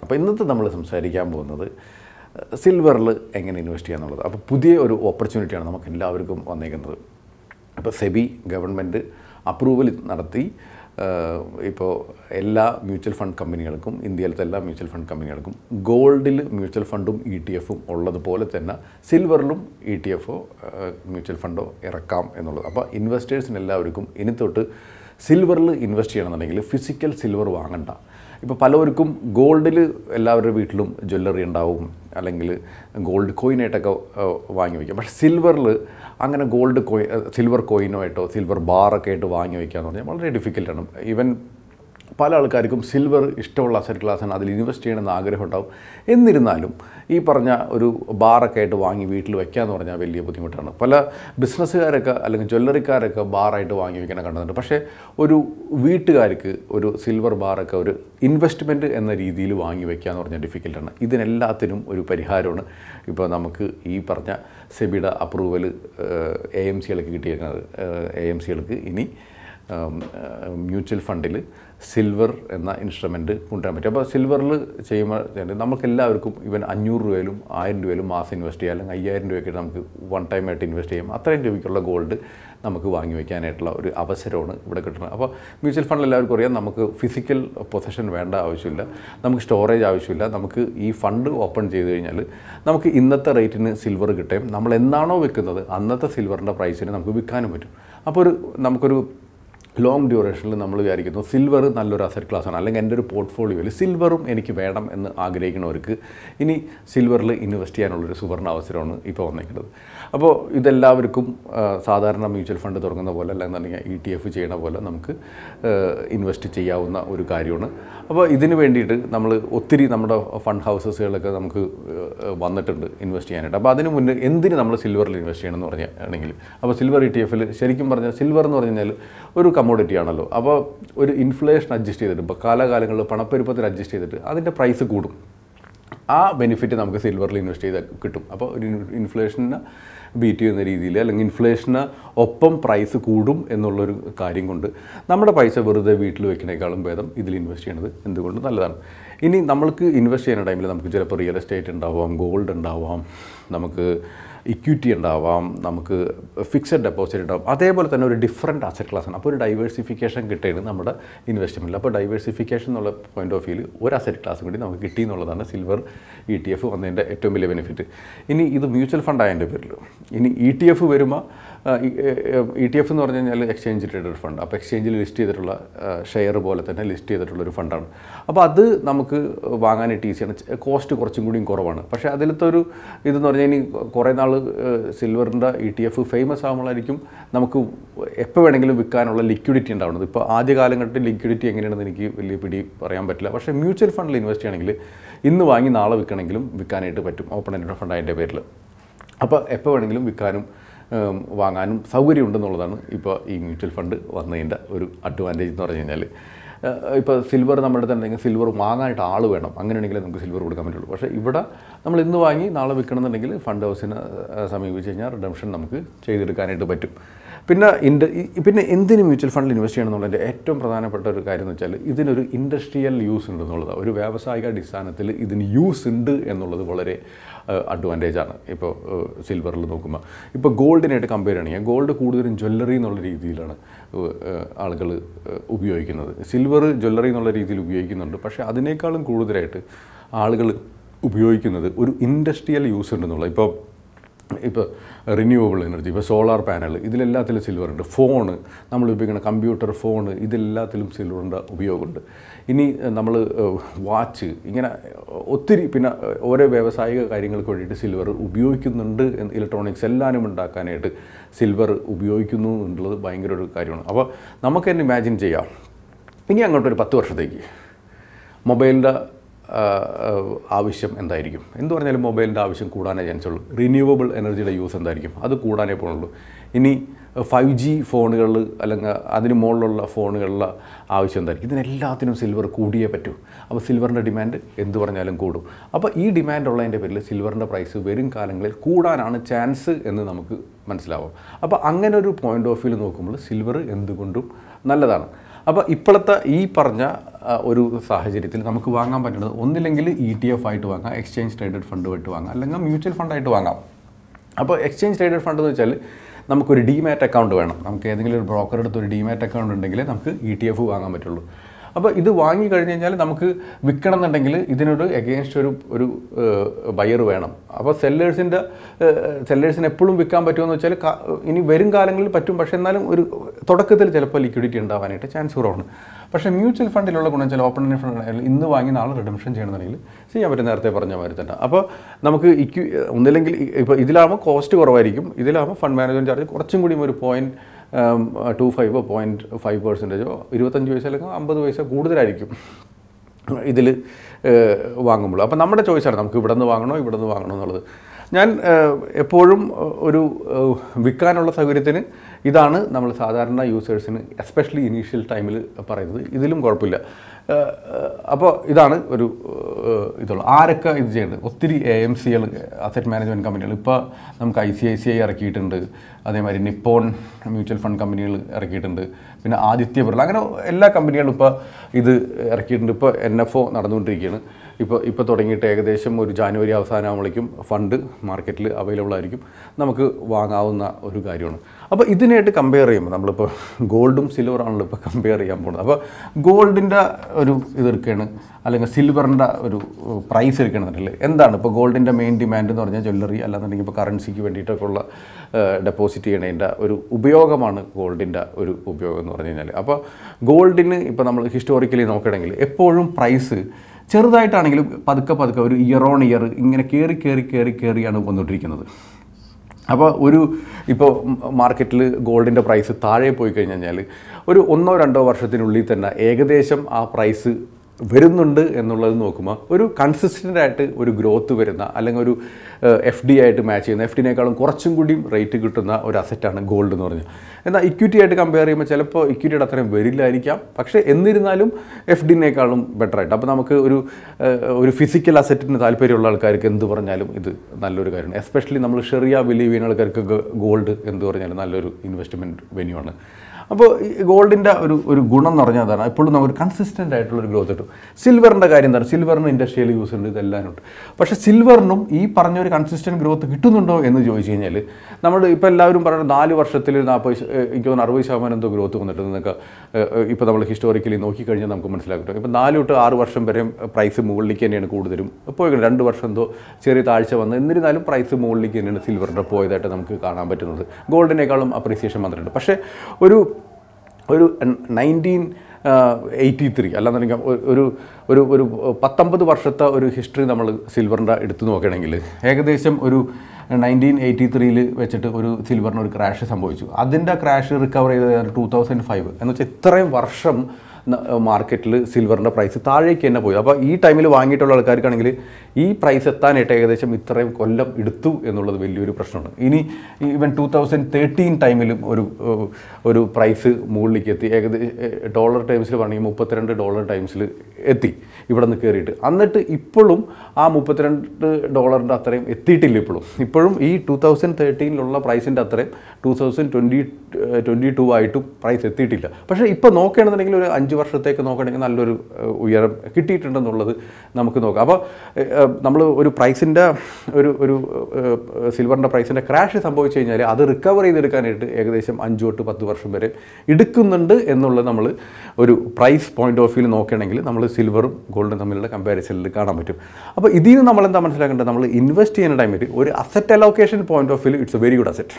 അപ്പോൾ ഇന്നത്തെ നമ്മൾ സംസാരിക്കാൻ പോകുന്നത് സിൽവറിൽ എങ്ങനെ ഇൻവെസ്റ്റ് ചെയ്യാന്നുള്ളത് അപ്പോൾ പുതിയ ഒരു ഓപ്പർച്യൂണിറ്റിയാണ് നമുക്ക് എല്ലാവർക്കും വന്നേക്കുന്നത് അപ്പോൾ സെബി ഗവൺമെൻറ് അപ്രൂവൽ നടത്തി ഇപ്പോൾ എല്ലാ മ്യൂച്വൽ ഫണ്ട് കമ്പനികൾക്കും ഇന്ത്യയിലത്തെ എല്ലാ മ്യൂച്വൽ ഫണ്ട് കമ്പനികൾക്കും ഗോൾഡിൽ മ്യൂച്വൽ ഫണ്ടും ഇ ടി എഫും ഉള്ളതുപോലെ തന്നെ സിൽവറിലും ഇ ടി എഫോ മ്യൂച്വൽ ഫണ്ടോ ഇറക്കാം എന്നുള്ളത് അപ്പോൾ ഇൻവെസ്റ്റേഴ്സിന് എല്ലാവർക്കും ഇനി തൊട്ട് സിൽവറിൽ ഇൻവെസ്റ്റ് ചെയ്യണമെന്നുണ്ടെങ്കിൽ ഫിസിക്കൽ സിൽവർ വാങ്ങണ്ട ഇപ്പോൾ പലവർക്കും ഗോൾഡിൽ എല്ലാവരുടെ വീട്ടിലും ജ്വല്ലറി ഉണ്ടാവും അല്ലെങ്കിൽ ഗോൾഡ് കോയിനായിട്ടൊക്കെ ഏഹ്, വാങ്ങി വയ്ക്കാം പക്ഷേ സിൽവറിൽ അങ്ങനെ ഗോൾഡ് കോയിൻ സിൽവർ കോയിനോ ആയിട്ടോ സിൽവർ ബാറൊക്കെ ആയിട്ട് വാങ്ങി വയ്ക്കുക എന്ന് പറഞ്ഞാൽ വളരെ ഡിഫിക്കൽട്ടാണ് ഈവൻ പല ആൾക്കാർക്കും സിൽവർ ഇഷ്ടമുള്ള അസറ്റ് ക്ലാസ്സാണ് അതിൽ ഇൻവെസ്റ്റ് ചെയ്യണമെന്ന് ആഗ്രഹം ഉണ്ടാവും എന്നിരുന്നാലും ഈ പറഞ്ഞ ഒരു ബാറൊക്കെ ആയിട്ട് വാങ്ങി വീട്ടിൽ വയ്ക്കാന്ന് പറഞ്ഞാൽ വലിയ ബുദ്ധിമുട്ടാണ് പല ബിസിനസ്സുകാരൊക്കെ അല്ലെങ്കിൽ ജ്വല്ലറിക്കാരൊക്കെ ബാറായിട്ട് വാങ്ങി വയ്ക്കണ കണ്ടിട്ടുണ്ട് പക്ഷേ ഒരു വീട്ടുകാർക്ക് ഒരു സിൽവർ ബാറൊക്കെ ഒരു ഇൻവെസ്റ്റ്മെൻറ്റ് എന്ന രീതിയിൽ വാങ്ങി വയ്ക്കുക എന്ന് പറഞ്ഞാൽ ഡിഫിക്കൽട്ടാണ് ഇതിനെല്ലാത്തിനും ഒരു പരിഹാരമാണ് ഇപ്പോൾ നമുക്ക് ഈ പറഞ്ഞ സെബിയുടെ അപ്രൂവൽ എ എം സികൾക്ക് കിട്ടിയിരിക്കുന്നത് എ എം സികൾക്ക് ഇനി മ്യൂച്വൽ ഫണ്ടിൽ സിൽവർ എന്ന ഇൻസ്ട്രുമെൻറ്റ് കൊണ്ടുവരാൻ പറ്റും അപ്പോൾ സിൽവറിൽ ചെയ്യുമ്പോൾ നമുക്ക് എല്ലാവർക്കും ഇവൻ അഞ്ഞൂറ് രൂപയിലും ആയിരം രൂപയിലും മാസം ഇൻവെസ്റ്റ് ചെയ്യാം അല്ലെങ്കിൽ അയ്യായിരം രൂപയ്ക്ക് നമുക്ക് വൺ ടൈം ആയിട്ട് ഇൻവെസ്റ്റ് ചെയ്യാം അത്രയും രൂപയ്ക്കുള്ള ഗോൾഡ് നമുക്ക് വാങ്ങി വയ്ക്കാനായിട്ടുള്ള ഒരു അവസരമാണ് ഇവിടെ കിട്ടുന്നത് അപ്പോൾ മ്യൂച്വൽ ഫണ്ട് എല്ലാവർക്കും അറിയാം നമുക്ക് ഫിസിക്കൽ പൊസഷൻ വേണ്ട ആവശ്യമില്ല നമുക്ക് സ്റ്റോറേജ് ആവശ്യമില്ല നമുക്ക് ഈ ഫണ്ട് ഓപ്പൺ ചെയ്ത് കഴിഞ്ഞാൽ നമുക്ക് ഇന്നത്തെ റേറ്റിന് സിൽവർ കിട്ടുകയും നമ്മൾ എന്നാണോ വെക്കുന്നത് അന്നത്തെ സിൽവറിൻ്റെ പ്രൈസിന് നമുക്ക് വിൽക്കാനും പറ്റും അപ്പോൾ ഒരു നമുക്കൊരു ലോങ് ഡ്യൂറേഷനിൽ നമ്മൾ വിചാരിക്കുന്നു സിൽവർ നല്ലൊരു അസറ്റ് ക്ലാസ്സാണ് അല്ലെങ്കിൽ എൻ്റെ ഒരു പോർട്ട്ഫോളിയോയിൽ സിൽവറും എനിക്ക് വേണം എന്ന് ആഗ്രഹിക്കുന്നവർക്ക് ഇനി സിൽവറിൽ ഇൻവെസ്റ്റ് ചെയ്യാനുള്ളൊരു സുവർണ അവസരമാണ് ഇപ്പോൾ വന്നിരിക്കുന്നത് അപ്പോൾ ഇതെല്ലാവർക്കും ആ, സാധാരണ മ്യൂച്വൽ ഫണ്ട് തുടങ്ങുന്ന പോലെ അല്ലെന്നുണ്ടെങ്കിൽ ഇ ടി എഫ് ചെയ്യണ പോലെ നമുക്ക് ഇൻവെസ്റ്റ് ചെയ്യാവുന്ന ഒരു കാര്യമാണ് അപ്പോൾ ഇതിന് വേണ്ടിയിട്ട് നമ്മൾ ഒത്തിരി നമ്മുടെ ഫണ്ട് ഹൗസസുകളൊക്കെ നമുക്ക് ആ, വന്നിട്ടുണ്ട് ഇൻവെസ്റ്റ് ചെയ്യാനായിട്ട് അപ്പോൾ അതിന് മുന്നേ എന്തിന് നമ്മൾ സിൽവറിൽ ഇൻവെസ്റ്റ് ചെയ്യണം എന്ന് പറഞ്ഞാണെങ്കിൽ അപ്പോൾ സിൽവർ ഇ ടി എഫിൽ ശരിക്കും പറഞ്ഞാൽ സിൽവർ എന്ന് പറഞ്ഞു കഴിഞ്ഞാൽ ഒരു കമ്മോഡിറ്റി ആണല്ലോ അപ്പോൾ ഒരു ഇൻഫ്ലേഷൻ അഡ്ജസ്റ്റ് ചെയ്തിട്ട് ഇപ്പോൾ കാലകാലങ്ങളിൽ പണപ്പെരുപ്പത്തിൽ അഡ്ജസ്റ്റ് ചെയ്തിട്ട് അതിൻ്റെ പ്രൈസ് കൂടും ആ ബെനിഫിറ്റ് നമുക്ക് സിൽവറിൽ ഇൻവെസ്റ്റ് ചെയ്താൽ കിട്ടും അപ്പോൾ ഒരു ഇൻഫ്ലേഷനെ ബീറ്റ് ചെയ്യുന്ന രീതിയിൽ അല്ലെങ്കിൽ ഇൻഫ്ലേഷന് ഒപ്പം പ്രൈസ് കൂടും എന്നുള്ളൊരു കാര്യം കൊണ്ട് നമ്മുടെ പൈസ വെറുതെ വീട്ടിൽ വെക്കുന്നേക്കാളും ഭേദം ഇതിൽ ഇൻവെസ്റ്റ് ചെയ്യുന്നത് എന്തുകൊണ്ട് നല്ലതാണ് ഇനി നമ്മൾക്ക് ഇൻവെസ്റ്റ് ചെയ്യുന്ന ടൈമിൽ നമുക്ക് ചിലപ്പോൾ റിയൽ എസ്റ്റേറ്റ് ഉണ്ടാവാം ഗോൾഡ് ഉണ്ടാവാം നമുക്ക് ഇക്വിറ്റി ഉണ്ടാവാം നമുക്ക് ഫിക്സഡ് ഡെപ്പോസിറ്റ് ഉണ്ടാവും അതേപോലെ തന്നെ ഒരു ഡിഫറെൻറ്റ് അസറ്റ് ക്ലാസ്സാണ് അപ്പോൾ ഒരു ഡൈവേഴ്സിഫിക്കേഷൻ കിട്ടുന്നത് നമ്മുടെ ഇൻവെസ്റ്റ്മെൻറ്റിൽ അപ്പോൾ ഡൈവേഴ്സിഫിക്കേഷൻ എന്നുള്ള പോയിന്റ് ഓഫ് വ്യൂവിൽ ഒരു അസറ്റ് ക്ലാസ് കൂടി നമുക്ക് കിട്ടി എന്നുള്ളതാണ് സിൽവർ ഇ ടി എഫ് വന്നതിൻ്റെ ഏറ്റവും വലിയ ബെനിഫിറ്റ് ഇനി ഇത് മ്യൂച്വൽ ഫണ്ട് ആയതിൻ്റെ പേരിൽ ഇനി ഇ ടി എഫ് വരുമ്പോൾ ഇ ടി എഫ് എന്ന് പറഞ്ഞു കഴിഞ്ഞാൽ എക്സ്ചേഞ്ച് ട്രേഡഡ് ഫണ്ട് അപ്പോൾ എക്സ്ചേഞ്ചിൽ ലിസ്റ്റ് ചെയ്തിട്ടുള്ള ഷെയർ പോലെ തന്നെ ലിസ്റ്റ് ചെയ്തിട്ടുള്ള ഒരു ഫണ്ടാണ് അപ്പോൾ അത് നമുക്ക് വാങ്ങാനായിട്ട് ഈസിയാണ് കോസ്റ്റ് കുറച്ചും കൂടിയും കുറവാണ് പക്ഷേ അതിലത്തെ ഒരു ഇതെന്ന് പറഞ്ഞാൽ ഇനി കുറേ നാൾ സിൽവറിൻ്റെ ഇ ടി എഫ് ഫേമസ് ആകുമ്പോഴായിരിക്കും നമുക്ക് എപ്പോൾ വേണമെങ്കിലും വിൽക്കാനുള്ള ലിക്വിഡിറ്റി ഉണ്ടാവുന്നത് ഇപ്പോൾ ആദ്യ കാലഘട്ടത്തിൽ ലിക്വിഡിറ്റി എങ്ങനെയാണെന്ന് എനിക്ക് വലിയ പിടി പറയാൻ പറ്റില്ല പക്ഷേ മ്യൂച്വൽ ഫണ്ടിൽ ഇൻവെസ്റ്റ് ചെയ്യണമെങ്കിൽ ഇന്ന് വാങ്ങി നാളെ വിൽക്കണമെങ്കിലും വിൽക്കാനായിട്ട് പറ്റും ഓപ്പൺ എൻഡ് ഫണ്ട് അതിൻ്റെ പേരിൽ അപ്പോൾ എപ്പോൾ വേണമെങ്കിലും വിൽക്കാനും ഉം, വാങ്ങാനും സൗകര്യമുണ്ടെന്നുള്ളതാണ് ഇപ്പോൾ ഈ മ്യൂച്വൽ ഫണ്ട് വന്നതിൻ്റെ ഒരു അഡ്വാൻറ്റേജ് എന്ന് പറഞ്ഞു കഴിഞ്ഞാൽ ഇപ്പോൾ സിൽവർ നമ്മുടെ അടുത്ത് ഉണ്ടെങ്കിൽ സിൽവർ വാങ്ങാനായിട്ട് ആൾ വേണം അങ്ങനെയാണെങ്കിലേ നമുക്ക് സിൽവർ കൊടുക്കാൻ പറ്റുള്ളൂ പക്ഷേ ഇവിടെ നമ്മൾ ഇന്ന് വാങ്ങി നാളെ വിൽക്കണമെന്നുണ്ടെങ്കിൽ ഫണ്ട് ഹൗസിനെ ആ, സമീപിച്ച് കഴിഞ്ഞാൽ റിഡംഷൻ നമുക്ക് ചെയ്തെടുക്കാനായിട്ട് പറ്റും പിന്നെ ഇൻഡ ഈ- പിന്നെ എന്തിന് മ്യൂച്വൽ ഫണ്ടിൽ ഇൻവെസ്റ്റ് ചെയ്യണം എന്നുള്ളതിൻ്റെ ഏറ്റവും പ്രധാനപ്പെട്ട ഒരു കാര്യം എന്ന് വെച്ചാൽ ഇതിനൊരു ഇൻഡസ്ട്രിയൽ യൂസ് ഉണ്ട് എന്നുള്ളത് ഒരു വ്യാവസായിക അടിസ്ഥാനത്തിൽ ഇതിന് യൂസ് ഉണ്ട് എന്നുള്ളത് വളരെ അഡ്വാൻറ്റേജ് ആണ് ഇപ്പോൾ സിൽവറിൽ നോക്കുമ്പോൾ ഇപ്പോൾ ഗോൾഡിനായിട്ട് കമ്പയർ ചെയ്യണമെങ്കിൽ ഗോൾഡ് കൂടുതലും ജ്വല്ലറി എന്നുള്ള രീതിയിലാണ് ആളുകൾ ഉപയോഗിക്കുന്നത് സിൽവർ ജ്വല്ലറി എന്നുള്ള രീതിയിൽ ഉപയോഗിക്കുന്നുണ്ട് പക്ഷേ അതിനേക്കാളും കൂടുതലായിട്ട് ആളുകൾ ഉപയോഗിക്കുന്നത് ഒരു ഇൻഡസ്ട്രിയൽ യൂസ് ഉണ്ടെന്നുള്ളത് ഇപ്പോൾ ഇപ്പോൾ റിന്യൂവബിൾ എനർജി ഇപ്പോൾ സോളാർ പാനൽ ഇതിലെല്ലാത്തിലും സിൽവർ ഉണ്ട് ഫോണ് നമ്മൾ ഉപയോഗിക്കുന്ന കമ്പ്യൂട്ടർ ഫോണ് ഇതെല്ലാത്തിലും സിൽവറിൻ്റെ ഉപയോഗമുണ്ട് ഇനി നമ്മൾ വാച്ച് ഇങ്ങനെ ഒത്തിരി പിന്നെ ഓരോ വ്യാവസായിക കാര്യങ്ങൾക്ക് വേണ്ടിയിട്ട് സിൽവർ ഉപയോഗിക്കുന്നുണ്ട് ഇലക്ട്രോണിക്സ് എല്ലാവരും ഉണ്ടാക്കാനായിട്ട് സിൽവർ ഉപയോഗിക്കുന്നു എന്നുള്ളത് ഭയങ്കര ഒരു കാര്യമാണ് അപ്പോൾ നമുക്ക് തന്നെ ഇമാജിൻ ചെയ്യാം ഇനി അങ്ങോട്ടൊരു പത്ത് വർഷത്തേക്ക് മൊബൈലിൻ്റെ ആ, ആ, ആവശ്യം എന്തായിരിക്കും എന്ത് പറഞ്ഞാലും മൊബൈലിൻ്റെ ആവശ്യം കൂടാനേ ചാൻസ് ഉള്ളൂ റിന്യൂവബിൾ എനർജിയുടെ യൂസ് എന്തായിരിക്കും അത് കൂടാനേ പോകുള്ളൂ ഇനി ഫൈവ് ജി ഫോണുകളിൽ അല്ലെങ്കിൽ അതിന് മുകളിലുള്ള ഫോണുകളിലെ ആവശ്യം എന്തായിരിക്കും ഇതിനെല്ലാത്തിനും സിൽവർ കൂടിയേ പറ്റൂ അപ്പോൾ സിൽവറിൻ്റെ ഡിമാൻഡ് എന്ത് പറഞ്ഞാലും കൂടും അപ്പോൾ ഈ ഡിമാൻഡ് ഉള്ളതിൻ്റെ പേരിൽ സിൽവറിൻ്റെ പ്രൈസ് വരും കാലങ്ങളിൽ കൂടാനാണ് ചാൻസ് എന്ന് നമുക്ക് മനസ്സിലാവും അപ്പോൾ അങ്ങനെ ഒരു പോയിന്റ് ഓഫ് വ്യൂ നോക്കുമ്പോൾ സിൽവർ എന്തുകൊണ്ടും നല്ലതാണ് അപ്പോൾ ഇപ്പോഴത്തെ ഈ പറഞ്ഞ ആ, ഒരു സാഹചര്യത്തിൽ നമുക്ക് വാങ്ങാൻ പറ്റുന്നത് ഒന്നില്ലെങ്കിൽ ഇ ടി എഫ് ആയിട്ട് വാങ്ങാം എക്സ്ചേഞ്ച് ട്രേഡഡ് ഫണ്ടുമായിട്ട് വാങ്ങാം അല്ലെങ്കിൽ മ്യൂച്വൽ ഫണ്ടായിട്ട് വാങ്ങാം അപ്പോൾ എക്സ്ചേഞ്ച് ട്രേഡഡ് ഫണ്ട് എന്ന് വെച്ചാൽ നമുക്കൊരു ഡിമാറ്റ് അക്കൗണ്ട് വേണം നമുക്ക് ഏതെങ്കിലും ഒരു ബ്രോക്കർ അടുത്ത് ഒരു ഡിമാറ്റ് അക്കൗണ്ട് ഉണ്ടെങ്കിൽ നമുക്ക് ഇ ടി എഫ് വാങ്ങാൻ പറ്റുള്ളൂ അപ്പോൾ ഇത് വാങ്ങി കഴിഞ്ഞ് കഴിഞ്ഞാൽ നമുക്ക് വിൽക്കണം എന്നുണ്ടെങ്കിൽ ഇതിനൊരു എഗെയിൻസ്റ്റ് ഒരു ഒരു ബയർ വേണം അപ്പോൾ സെല്ലേഴ്സിൻ്റെ സെല്ലേഴ്സിന് എപ്പോഴും വിൽക്കാൻ പറ്റുമെന്ന് വെച്ചാൽ കാ- ഇനി വരും കാലങ്ങളിൽ പറ്റും പക്ഷേ എന്നാലും ഒരു തുടക്കത്തിൽ ചിലപ്പോൾ ലിക്വിഡിറ്റി ഉണ്ടാവാനായിട്ട് ചാൻസ് കുറവാണ് പക്ഷേ മ്യൂച്വൽ ഫണ്ടിലുള്ള ഗുണം ചില ഓപ്പൺ ഫണ്ട് ആയാലും ഇന്ന് വാങ്ങി നാളെ റിഡംഷൻ ചെയ്യണമെന്നുണ്ടെങ്കിൽ ചെയ്യാൻ പറ്റും നേരത്തെ പറഞ്ഞ മാതിരി തന്നെ അപ്പോൾ നമുക്ക് ഇക്യു ഒന്നില്ലെങ്കിൽ ഇപ്പോൾ ഇതിലാകുമ്പോൾ കോസ്റ്റ് കുറവായിരിക്കും ഇതിലാകുമ്പോൾ ഫണ്ട് മാനേജ്മെൻറ്റ് ചാർജ് കുറച്ചും കൂടി ഒരു പോയിൻറ്റ് ടു ഫൈവോ പോയിൻറ്റ് ഫൈവ് പെർസെൻറ്റേജോ ഇരുപത്തഞ്ച് പൈസ അല്ലെങ്കിൽ അമ്പത് പൈസ കൂടുതലായിരിക്കും ഇതിൽ വാങ്ങുമ്പോൾ അപ്പോൾ നമ്മുടെ ചോയ്സാണ് നമുക്ക് ഇവിടെ നിന്ന് വാങ്ങണോ ഇവിടെ നിന്ന് വാങ്ങണോ എന്നുള്ളത് ഞാൻ ഏഹ്, എപ്പോഴും ഏഹ്, ഒരു ഏഹ്, വിൽക്കാനുള്ള സൗകര്യത്തിന് ഇതാണ് നമ്മൾ സാധാരണ യൂസേഴ്സിന് എസ്പെഷ്യലി ഇനീഷ്യൽ ടൈമിൽ പറയുന്നത് ഇതിലും കുഴപ്പമില്ല ഏഹ്, ഏഹ്, അപ്പോൾ ഇതാണ് ഒരു ഏഹ്, ഇതുള്ളത് ആരൊക്കെ ഇത് ചെയ്യുന്നത് ഒത്തിരി എ എം സികൾ അസറ്റ് മാനേജ്മെൻറ്റ് കമ്പനികൾ ഇപ്പോൾ നമുക്ക് I C I C I ഇറക്കിയിട്ടുണ്ട് അതേമാതിരി നിപ്പോൺ മ്യൂച്വൽ ഫണ്ട് കമ്പനികൾ ഇറക്കിയിട്ടുണ്ട് പിന്നെ ആദിത്യ ബിർള അങ്ങനെ എല്ലാ കമ്പനികളും ഇപ്പോൾ ഇത് ഇറക്കിയിട്ടുണ്ട് ഇപ്പോൾ എൻ എഫ് ഒ നടന്നുകൊണ്ടിരിക്കുകയാണ് ഇപ്പോൾ ഇപ്പോൾ തുടങ്ങിയിട്ട് ഏകദേശം ഒരു ജാനുവരി അവസാനമാകുമ്പോഴേക്കും ഫണ്ട് മാർക്കറ്റിൽ അവൈലബിൾ ആയിരിക്കും നമുക്ക് വാങ്ങാവുന്ന ഒരു കാര്യമാണ് അപ്പോൾ ഇതിനായിട്ട് കമ്പയർ ചെയ്യുമ്പോൾ നമ്മളിപ്പോൾ ഗോൾഡും സിൽവറാണല്ലോ ഇപ്പോൾ കമ്പയർ ചെയ്യാൻ പോകുന്നത് അപ്പോൾ ഗോൾഡിൻ്റെ ഒരു ഇത് എടുക്കുകയാണ് അല്ലെങ്കിൽ സിൽവറിൻ്റെ ഒരു പ്രൈസ് എടുക്കണമെന്നുണ്ടെങ്കിൽ എന്താണ് ഇപ്പോൾ ഗോൾഡിൻ്റെ മെയിൻ ഡിമാൻഡ് എന്ന് പറഞ്ഞാൽ ജ്വല്ലറി അല്ലാന്നുണ്ടെങ്കിൽ ഇപ്പോൾ കറൻസിക്ക് വേണ്ടിയിട്ടൊക്കെ ഉള്ള ഡെപ്പോസിറ്റ് ചെയ്യണതിൻ്റെ ഒരു ഉപയോഗമാണ് ഗോൾഡിൻ്റെ ഒരു ഉപയോഗം എന്ന് പറഞ്ഞു കഴിഞ്ഞാൽ അപ്പോൾ ഗോൾഡിന് ഇപ്പോൾ നമ്മൾ ഹിസ്റ്റോറിക്കലി നോക്കുകയാണെങ്കിൽ എപ്പോഴും പ്രൈസ് ചെറുതായിട്ടാണെങ്കിലും പതുക്കെ പതുക്കെ ഒരു ഇയർ ഓൺ ഇയർ ഇങ്ങനെ കയറി കയറി കയറി കയറിയാണ് വന്നുകൊണ്ടിരിക്കുന്നത് അപ്പോൾ ഒരു ഇപ്പോൾ മാർക്കറ്റിൽ ഗോൾഡിൻ്റെ പ്രൈസ് താഴെ പോയി കഴിഞ്ഞ് കഴിഞ്ഞാൽ ഒരു ഒന്നോ രണ്ടോ വർഷത്തിനുള്ളിൽ തന്നെ ഏകദേശം ആ പ്രൈസ് വരുന്നുണ്ട് എന്നുള്ളത് നോക്കുമ്പോൾ ഒരു കൺസിസ്റ്റൻ്റ് ആയിട്ട് ഒരു ഗ്രോത്ത് വരുന്ന അല്ലെങ്കിൽ ഒരു എഫ് ഡി ആയിട്ട് മാച്ച് ചെയ്യുന്ന എഫ് ഡിനേക്കാളും കുറച്ചും കൂടിയും റേറ്റ് കിട്ടുന്ന ഒരു അസറ്റാണ് ഗോൾഡ് എന്ന് പറഞ്ഞാൽ എന്നാൽ ഇക്വിറ്റി ആയിട്ട് കമ്പയർ ചെയ്യുമ്പോൾ ചിലപ്പോൾ ഇക്വിറ്റിയുടെ അത്രയും വരില്ലായിരിക്കാം പക്ഷേ എന്നിരുന്നാലും എഫ് ഡിനേക്കാളും ബെറ്റർ ആയിട്ട് അപ്പോൾ നമുക്ക് ഒരു ഏഹ്, ഒരു ഫിസിക്കൽ അസറ്റിന് താല്പര്യമുള്ള ആൾക്കാർക്ക് എന്ത് പറഞ്ഞാലും ഇത് നല്ലൊരു കാര്യമാണ് എസ്പെഷ്യലി നമ്മൾ ഷെറിയ ബിലീവ് ചെയ്യുന്ന ആൾക്കാർക്ക് ഗോൾഡ് എന്ത് പറഞ്ഞാലും നല്ലൊരു ഇൻവെസ്റ്റ്മെൻറ്റ് വെന്യൂ ആണ് അപ്പോൾ ഈ ഗോൾഡിൻ്റെ ഒരു ഒരു ഗുണം എന്ന് പറഞ്ഞാൽ അതാണ് എപ്പോഴും നമുക്ക് കൺസിസ്റ്റൻ്റ് ആയിട്ടുള്ളൊരു ഗ്രോത്ത് കിട്ടും സിൽവറിൻ്റെ കാര്യം എന്താണ് സിൽവറിന് ഇൻഡസ്ട്രിയൽ യൂസ് ഉണ്ട് ഇതെല്ലാം ഉണ്ട് പക്ഷേ സിൽവറിനും ഈ പറഞ്ഞ ഒരു കൺസിസ്റ്റൻറ്റ് ഗ്രോത്ത് കിട്ടുന്നുണ്ടോ എന്ന് ചോദിച്ചു കഴിഞ്ഞാൽ നമ്മൾ ഇപ്പോൾ എല്ലാവരും പറയുന്നത് നാല് വർഷത്തിൽ നാൽപ്പത് ശ- ഏഹ് എനിക്ക് തോന്നുന്നു അറുപത് ശതമാനം എന്തോ ഗ്രോത്ത് വന്നിട്ട് എന്നൊക്കെ ഇപ്പോൾ നമ്മൾ ഹിസ്റ്റോറിക്കലി നോക്കിക്കഴിഞ്ഞാൽ നമുക്ക് മനസ്സിലാക്കും ഇപ്പോൾ നാല് തൊട്ട് ആറ് വർഷം വരെ പ്രൈസ് മുകളിലേക്ക് തന്നെയാണ് കൂടുതലും പോയി രണ്ട് വർഷം എന്തോ ചെറിയ താഴ്ച വന്ന് എന്നിരുന്നാലും പ്രൈസ് മുകളിലേക്ക് തന്നെയാണ് സിൽവറിൻ്റെ പോയതായിട്ട് നമുക്ക് കാണാൻ പറ്റുന്നത് ഗോൾഡിനേക്കാളും അപ്രീസിയേഷൻ വന്നിട്ടുണ്ട് പക്ഷേ ഒരു ഒരു നയൻറ്റീൻ എയ്റ്റി ത്രീ അല്ലാന്നുണ്ടെങ്കിൽ ഒരു ഒരു ഒരു പത്തൊമ്പത് വർഷത്തെ ഒരു ഹിസ്റ്ററി നമ്മൾ സിൽവറിൻ്റെ എടുത്തു നോക്കുകയാണെങ്കിൽ ഏകദേശം ഒരു നയൻറ്റീൻ എയ്റ്റി ത്രീയിൽ വെച്ചിട്ട് ഒരു സിൽവറിന് ഒരു ക്രാഷ് സംഭവിച്ചു അതിൻ്റെ ക്രാഷ് റിക്കവർ ചെയ്തത് ടൂ തൗസൻഡ് ഫൈവ് എന്ന് വെച്ചാൽ ഇത്രയും വർഷം മാർക്കറ്റിൽ സിൽവറിൻ്റെ പ്രൈസ് താഴേക്ക് തന്നെ പോയി അപ്പോൾ ഈ ടൈമിൽ വാങ്ങിയിട്ടുള്ള ആൾക്കാർക്കാണെങ്കിൽ ഈ പ്രൈസ് എത്താനായിട്ട് ഏകദേശം ഇത്രയും കൊല്ലം എടുത്തു എന്നുള്ളത് വലിയൊരു പ്രശ്നമാണ് ഇനി ഈവൻ ടൂ തൗസൻഡ് തേർട്ടീൻ ടൈമിലും ഒരു ഏഹ്, ഒരു പ്രൈസ് മുകളിലേക്ക് എത്തി ഏകദേശം ഡോളർ ടൈംസിൽ പറഞ്ഞെങ്കിൽ മുപ്പത്തിരണ്ട് ഡോളർ ടൈംസിൽ എത്തി ഇവിടെ നിന്ന് കയറിയിട്ട് എന്നിട്ട് ഇപ്പോഴും ആ മുപ്പത്തിരണ്ട് ഡോളറിൻ്റെ അത്രയും എത്തിയിട്ടില്ല ഇപ്പോഴും ഇപ്പോഴും ഈ ടൂ തൗസൻഡ് തേർട്ടീനിലുള്ള പ്രൈസിൻ്റെ അത്രയും two thousand twenty twenty two ആയിട്ടും പ്രൈസ് എത്തിയിട്ടില്ല പക്ഷേ ഇപ്പോൾ നോക്കുകയാണെന്നുണ്ടെങ്കിൽ ഒരു അഞ്ച് വർഷത്തേക്ക് നോക്കുകയാണെങ്കിൽ നല്ലൊരു ഏഹ്, ഉയരം കിട്ടിയിട്ടുണ്ടെന്നുള്ളത് നമുക്ക് നോക്കാം അപ്പോൾ നമ്മൾ ഒരു പ്രൈസിൻ്റെ ഒരു ഒരു സിൽവറിൻ്റെ പ്രൈസിൻ്റെ ക്രാഷ് സംഭവിച്ചു കഴിഞ്ഞാൽ അത് റിക്കവർ ചെയ്തെടുക്കാനായിട്ട് ഏകദേശം അഞ്ച് തൊട്ട് പത്ത് വർഷം വരെ എടുക്കുന്നുണ്ട് എന്നുള്ളത് നമ്മൾ ഒരു പ്രൈസ് പോയിന്റ് ഓഫ് വ്യൂവിൽ നോക്കുകയാണെങ്കിൽ നമ്മൾ സിൽവറും ഗോൾഡും തമ്മിലുള്ള കമ്പാരിസണിൽ കാണാൻ പറ്റും അപ്പോൾ ഇതിൽ നിന്ന് നമ്മൾ എന്താ മനസ്സിലാക്കേണ്ടത് നമ്മൾ ഇൻവെസ്റ്റ് ചെയ്യുന്ന ടൈമിൽ ഒരു asset allocation point of view it's a very good asset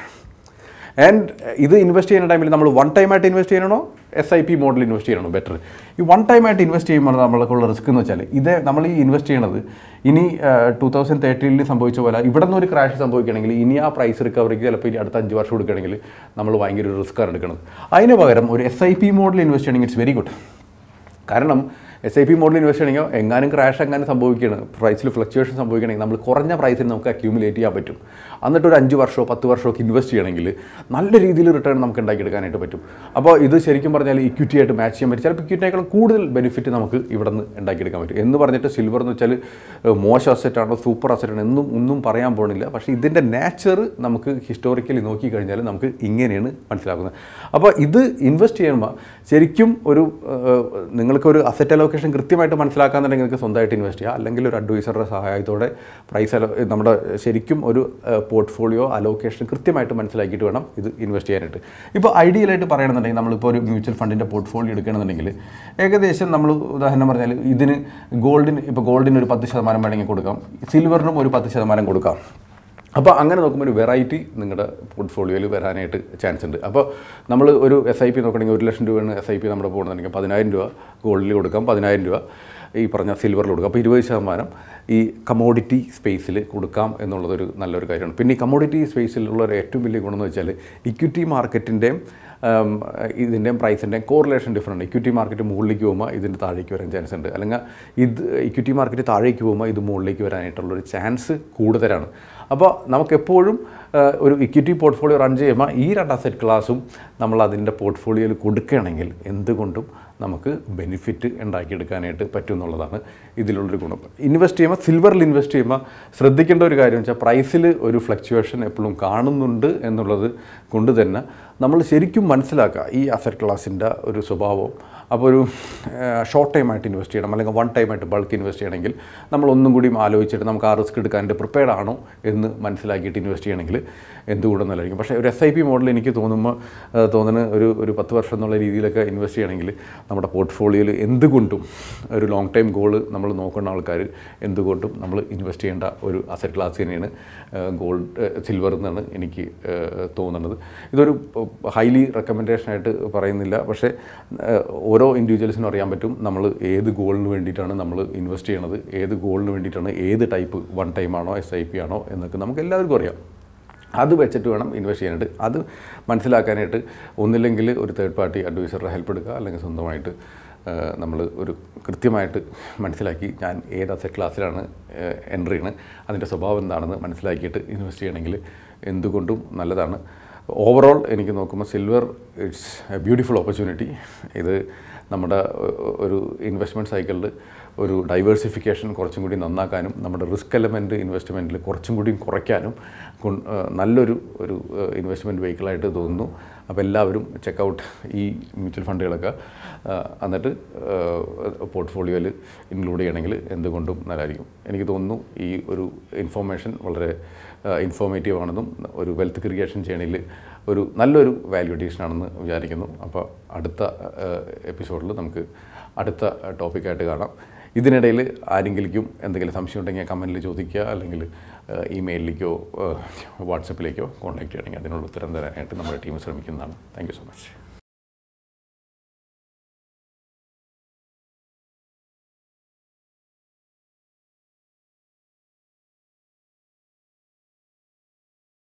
and ഇത് ഇൻവെസ്റ്റ് ചെയ്യുന്ന ടൈമിൽ നമ്മൾ വൺ ടൈം ആയിട്ട് ഇൻവെസ്റ്റ് ചെയ്യണോ S I P model invest ചെയ്യണോ ബെറ്റർ ഈ വൺ ടൈം ആയിട്ട് ഇൻവെസ്റ്റ് ചെയ്യുമ്പോൾ നമ്മൾക്കുള്ള റിസ്ക് എന്ന് വെച്ചാൽ ഇത് നമ്മൾ ഈ ഇൻവെസ്റ്റ് ചെയ്യണത് ഇനി ടൂ തൗസൻഡ് തേർട്ടീനിൽ സംഭവിച്ച പോലെ ഇവിടെ നിന്ന് ഒരു ക്രാഷ് സംഭവിക്കുകയാണെങ്കിൽ ഇനി ആ പ്രൈസ് റിക്കവറിക്ക് ചിലപ്പോൾ ഇനി അടുത്ത അഞ്ച് വർഷം കൊടുക്കുകയാണെങ്കിൽ നമ്മൾ ഭയങ്കര ഒരു റിസ്ക്കാണ് എടുക്കുന്നത് അതിന് പകരം ഒരു S I P model invest ചെയ്യണമെങ്കിൽ ഇറ്റ്സ് വെരി ഗുഡ് കാരണം S I P model invest ചെയ്യണമെങ്കിൽ എങ്ങാനും ക്രാഷ് എങ്ങാനും സംഭവിക്കുകയാണ് പ്രൈസിൽ ഫ്ലക്ച്വേഷൻ സംഭവിക്കണമെങ്കിൽ നമ്മൾ കുറഞ്ഞ പ്രൈസിൽ നമുക്ക് അക്യൂമുലേറ്റ് ചെയ്യാൻ പറ്റും എന്നിട്ട് ഒരു അഞ്ച് വർഷമോ പത്ത് വർഷമോ ഒക്കെ ഇൻവെസ്റ്റ് ചെയ്യണമെങ്കിൽ നല്ല രീതിയിൽ റിട്ടേൺ നമുക്ക് ഉണ്ടാക്കിയെടുക്കാനായിട്ട് പറ്റും അപ്പോൾ ഇത് ശരിക്കും പറഞ്ഞാൽ ഇക്വിറ്റി ആയിട്ട് മാച്ച് ചെയ്യാൻ പറ്റും ചിലപ്പോൾ ഇക്വിറ്റിനേക്കാളും കൂടുതൽ ബെനിഫിറ്റ് നമുക്ക് ഇവിടെ നിന്ന് ഉണ്ടാക്കിയെടുക്കാൻ പറ്റും എന്ന് പറഞ്ഞിട്ട് സിൽവർ എന്ന് വെച്ചാൽ ഏഹ്, മോശം അസറ്റാണോ സൂപ്പർ അസറ്റാണോ എന്നും ഒന്നും പറയാൻ പോകുന്നില്ല പക്ഷേ ഇതിൻ്റെ നാച്ചർ നമുക്ക് ഹിസ്റ്റോറിക്കലി നോക്കിക്കഴിഞ്ഞാൽ നമുക്ക് ഇങ്ങനെയാണ് മനസ്സിലാക്കുന്നത് അപ്പോൾ ഇത് ഇൻവെസ്റ്റ് ചെയ്യുമ്പോൾ ശരിക്കും ഒരു ഏഹ്, നിങ്ങൾക്കൊരു അസറ്റ് അലോക്കേഷൻ കൃത്യമായിട്ട് മനസ്സിലാക്കാന്നുണ്ടെങ്കിൽ നിങ്ങൾക്ക് സ്വന്തമായിട്ട് ഇൻവെസ്റ്റ് ചെയ്യാം അല്ലെങ്കിൽ ഒരു അഡ്വൈസറുടെ സഹായത്തോടെ പ്രൈസ് അലോ നമ്മുടെ ശരിക്കും ഒരു പോർട്ട്ഫോളിയോ അലോക്കേഷൻ കൃത്യമായിട്ട് മനസ്സിലാക്കിയിട്ട് വേണം ഇത് ഇൻവെസ്റ്റ് ചെയ്യാനായിട്ട് ഇപ്പോൾ ഐഡിയലായിട്ട് പറയണമെന്നുണ്ടെങ്കിൽ നമ്മളിപ്പോൾ ഒരു മ്യൂച്വൽ ഫണ്ടിൻ്റെ പോർട്ട്ഫോളിയോ എടുക്കണമെന്നുണ്ടെങ്കിൽ ഏകദേശം നമ്മൾ ഉദാഹരണം പറഞ്ഞാൽ ഇതിന് ഗോൾഡിന് ഇപ്പോൾ ഗോൾഡിന് ഒരു പത്ത് ശതമാനം വേണമെങ്കിൽ കൊടുക്കാം സിൽവറിനും ഒരു പത്ത് ശതമാനം കൊടുക്കാം അപ്പോൾ അങ്ങനെ നോക്കുമ്പോൾ ഒരു വെറൈറ്റി നിങ്ങളുടെ പോർട്ട്ഫോളിയോയിൽ വരാനായിട്ട് ചാൻസ് ഉണ്ട് അപ്പോൾ നമ്മൾ ഒരു എസ് ഐ പി നോക്കണമെങ്കിൽ ഒരു ലക്ഷം രൂപയാണ് എസ് ഐ പി നമ്മുടെ പോകുന്നുണ്ടെങ്കിൽ പതിനായിരം രൂപ ഗോൾഡിൽ കൊടുക്കാം പതിനായിരം രൂപ ഈ പറഞ്ഞ സിൽവറിൽ കൊടുക്കാം അപ്പോൾ ഇരുപത് ശതമാനം ഈ കമോഡിറ്റി സ്പേസിൽ കൊടുക്കാം എന്നുള്ളതൊരു നല്ലൊരു കാര്യമാണ് പിന്നെ ഈ കമോഡിറ്റി സ്പേസിലുള്ള ഒരു ഏറ്റവും വലിയ ഗുണം എന്ന് വെച്ചാൽ ഇക്വിറ്റി മാർക്കറ്റിൻ്റെയും ഇതിൻ്റെയും പ്രൈസിൻ്റെയും കോറിലേഷൻ ഡിഫറെൻ്റ് ഇക്വിറ്റി മാർക്കറ്റ് മുകളിലേക്ക് പോകുമ്പോൾ ഇതിൻ്റെ താഴേക്ക് വരാൻ ചാൻസ് ഉണ്ട് അല്ലെങ്കിൽ ഇത് ഇക്വിറ്റി മാർക്കറ്റ് താഴേക്ക് പോകുമ്പോൾ ഇത് മുകളിലേക്ക് വരാനായിട്ടുള്ളൊരു ചാൻസ് കൂടുതലാണ് അപ്പോൾ നമുക്കെപ്പോഴും ആ, ഒരു ഇക്വിറ്റി പോർട്ട്ഫോളിയോ റൺ ചെയ്യുമ്പോൾ ഈ രണ്ട് അസറ്റ് ക്ലാസ്സും നമ്മൾ അതിൻ്റെ പോർട്ട്ഫോളിയോയിൽ കൊടുക്കുകയാണെങ്കിൽ എന്തുകൊണ്ടും നമുക്ക് ബെനിഫിറ്റ് ഉണ്ടാക്കിയെടുക്കാനായിട്ട് പറ്റും എന്നുള്ളതാണ് ഇതിലുള്ളൊരു ഗുണം ഇൻവെസ്റ്റ് ചെയ്യുമ്പോൾ സിൽവറിൽ ഇൻവെസ്റ്റ് ചെയ്യുമ്പോൾ ശ്രദ്ധിക്കേണ്ട ഒരു കാര്യം വെച്ചാൽ പ്രൈസിൽ ഒരു ഫ്ലക്ച്വേഷൻ എപ്പോഴും കാണുന്നുണ്ട് എന്നുള്ളത് കൊണ്ട് തന്നെ നമ്മൾ ശരിക്കും മനസ്സിലാക്കുക ഈ അസറ്റ് ക്ലാസിൻ്റെ ഒരു സ്വഭാവം അപ്പോൾ ഒരു ഷോർട്ട് ടൈം ആയിട്ട് ഇൻവെസ്റ്റ് ചെയ്യണം അല്ലെങ്കിൽ വൺ ടൈം ആയിട്ട് ബൾക്ക് ഇൻവെസ്റ്റ് ചെയ്യണമെങ്കിൽ നമ്മൾ ഒന്നും കൂടി ആലോചിച്ചിട്ട് നമുക്ക് ആ റിസ്ക് എടുക്കാനായിട്ട് പ്രിപ്പയർഡ് ആണോ എന്ന് മനസ്സിലാക്കിയിട്ട് ഇൻവെസ്റ്റ് ചെയ്യണമെങ്കിൽ എന്തുകൊണ്ടും നല്ലതായിരിക്കും പക്ഷേ ഒരു എസ് ഐ പി മോഡൽ എനിക്ക് തോന്നുമ്പോൾ ആ, തോന്നുന്ന ഒരു ഒരു പത്ത് വർഷം എന്നുള്ള രീതിയിലൊക്കെ ഇൻവെസ്റ്റ് ചെയ്യണമെങ്കിൽ നമ്മുടെ പോർട്ട്ഫോളിയോയിൽ എന്തുകൊണ്ടും ഒരു ലോങ് ടൈം ഗോൾ നമ്മൾ നോക്കുന്ന ആൾക്കാർ എന്തുകൊണ്ടും നമ്മൾ ഇൻവെസ്റ്റ് ചെയ്യേണ്ട ഒരു അസറ്റ് ക്ലാസ് തന്നെയാണ് ഗോൾഡ് സിൽവർ എന്നാണ് എനിക്ക് ആ, തോന്നുന്നത് ഇതൊരു ഹൈലി റെക്കമെൻഡേഷൻ ആയിട്ട് പറയുന്നില്ല പക്ഷേ ആ, ഓരോ ഇൻഡിവിജ്വൽസിനും അറിയാൻ പറ്റും നമ്മൾ ഏത് ഗോളിന് വേണ്ടിയിട്ടാണ് നമ്മൾ ഇൻവെസ്റ്റ് ചെയ്യണത് ഏത് ഗോളിന് വേണ്ടിയിട്ടാണ് ഏത് ടൈപ്പ് വൺ ടൈം ആണോ എസ് ഐ പി ആണോ എന്നൊക്കെ നമുക്ക് എല്ലാവർക്കും അറിയാം അത് വെച്ചിട്ട് വേണം ഇൻവെസ്റ്റ് ചെയ്യാനായിട്ട് അത് മനസ്സിലാക്കാനായിട്ട് ഒന്നില്ലെങ്കിൽ ഒരു തേർഡ് പാർട്ടി അഡ്വൈസറുടെ ഹെൽപ്പ് എടുക്കുക അല്ലെങ്കിൽ സ്വന്തമായിട്ട് നമ്മൾ ഒരു കൃത്യമായിട്ട് മനസ്സിലാക്കി ഞാൻ ഏത് അസറ്റ് ക്ലാസ്സിലാണ് എൻ്റർ ചെയ്യുന്നത് അതിൻ്റെ സ്വഭാവം എന്താണെന്ന് മനസ്സിലാക്കിയിട്ട് ഇൻവെസ്റ്റ് ചെയ്യണമെങ്കിൽ എന്തുകൊണ്ടും നല്ലതാണ് ഓവറോൾ എനിക്ക് നോക്കുമ്പോൾ silver it's a beautiful opportunity ഇത് നമ്മുടെ ഒ- ഒരു ഇൻവെസ്റ്റ്മെൻറ്റ് സൈക്കിളിൽ ഒരു ഡൈവേഴ്സിഫിക്കേഷൻ കുറച്ചും കൂടി നന്നാക്കാനും നമ്മുടെ റിസ്ക് എലമെൻറ്റ് ഇൻവെസ്റ്റ്മെൻറ്റിൽ കുറച്ചും കൂടി കുറയ്ക്കാനും കൊൺ- ഏഹ് നല്ലൊരു ഒരു ഇൻവെസ്റ്റ്മെൻറ്റ് വെഹിക്കിളായിട്ട് തോന്നുന്നു അപ്പോൾ എല്ലാവരും ചെക്കൗട്ട് ഈ മ്യൂച്വൽ ഫണ്ടുകളൊക്കെ ഏഹ് എന്നിട്ട് പോർട്ട്ഫോളിയോയിൽ ഇൻക്ലൂഡ് ചെയ്യണമെങ്കിൽ എന്തുകൊണ്ടും നല്ലതായിരിക്കും എനിക്ക് തോന്നുന്നു ഈ ഒരു ഇൻഫോർമേഷൻ വളരെ ഇൻഫോർമേറ്റീവ് ആണെന്നും ഒരു വെൽത്ത് ക്രിയേഷൻ ചെയ്യണതിൽ ഒരു നല്ലൊരു വാല്യൂ അഡീഷൻ ആണെന്ന് വിചാരിക്കുന്നു അപ്പോൾ അടുത്ത എപ്പിസോഡിൽ നമുക്ക് അടുത്ത ടോപ്പിക്കായിട്ട് കാണാം ഇതിനിടയിൽ ആരെങ്കിലും എന്തെങ്കിലും സംശയം ഉണ്ടെങ്കിൽ കമൻറ്റിൽ ചോദിക്കുക അല്ലെങ്കിൽ ഇമെയിലിലേക്കോ വാട്സപ്പിലേക്കോ കോൺടാക്ട് ചെയ്യണമെങ്കിൽ അതിനുള്ള ഉത്തരം തരാനായിട്ട് നമ്മുടെ ടീം ശ്രമിക്കുന്നതാണ് താങ്ക് യു സോ മച്ച്